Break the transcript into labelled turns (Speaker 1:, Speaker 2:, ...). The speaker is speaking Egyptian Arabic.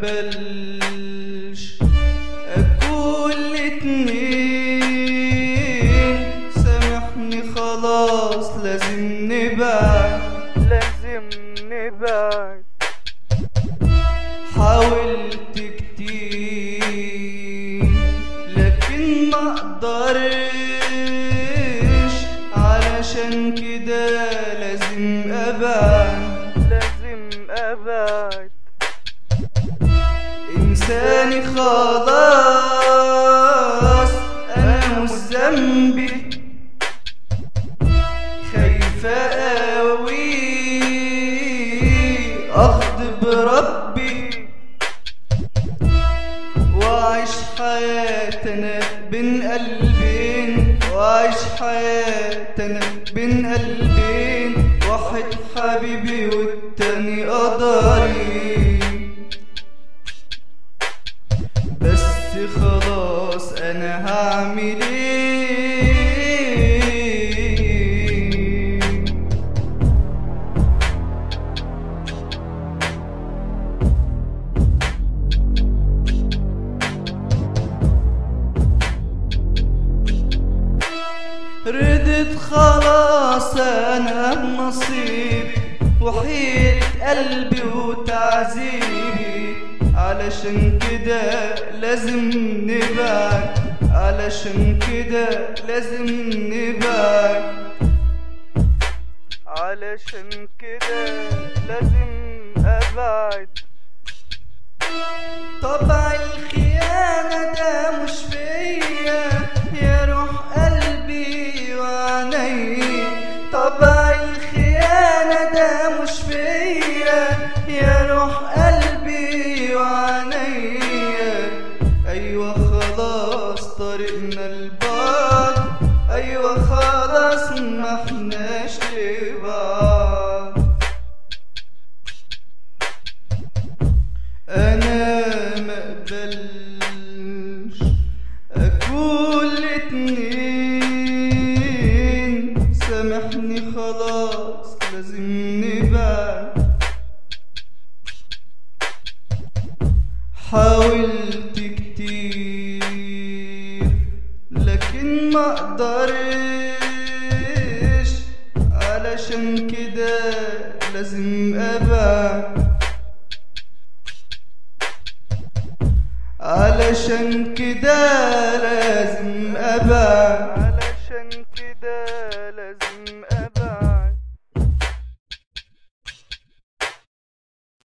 Speaker 1: اقبلش اكون الاتنين سامحني خلاص لازم نبعد
Speaker 2: لازم نبعد
Speaker 1: حاولت كتير لكن ما اقدرش علشان كده لازم ابعد
Speaker 2: لازم ابعد
Speaker 1: انساني خلاص انا مش ذنبي خايفة قوي اغضب ربي واعيش حياتنا بين قلبين واعيش حياتنا بين قلبين واحد حبيبي والتاني قدري بس خلاص انا هعمل ايه ردت خلاص انا بنصيبي وحيرة قلبي وتعذيبي علشان كده لازم نبعد علشان كده لازم نبعد
Speaker 2: علشان كده لازم ابعد
Speaker 1: طبع الخيانة ده مش فيا يا روح قلبي وعيني طبع الخيانة ده مش فيا يا روح قلبي وعيني أيوة خلاص طريقنا البعد أيوة خلاص ما احناش لبعض انا مقبلش اكون الاتنين سامحني خلاص لازم نبعد حاولت كتير لكن ما اقدرش علشان كده لازم ابعد علشان كده لازم ابعد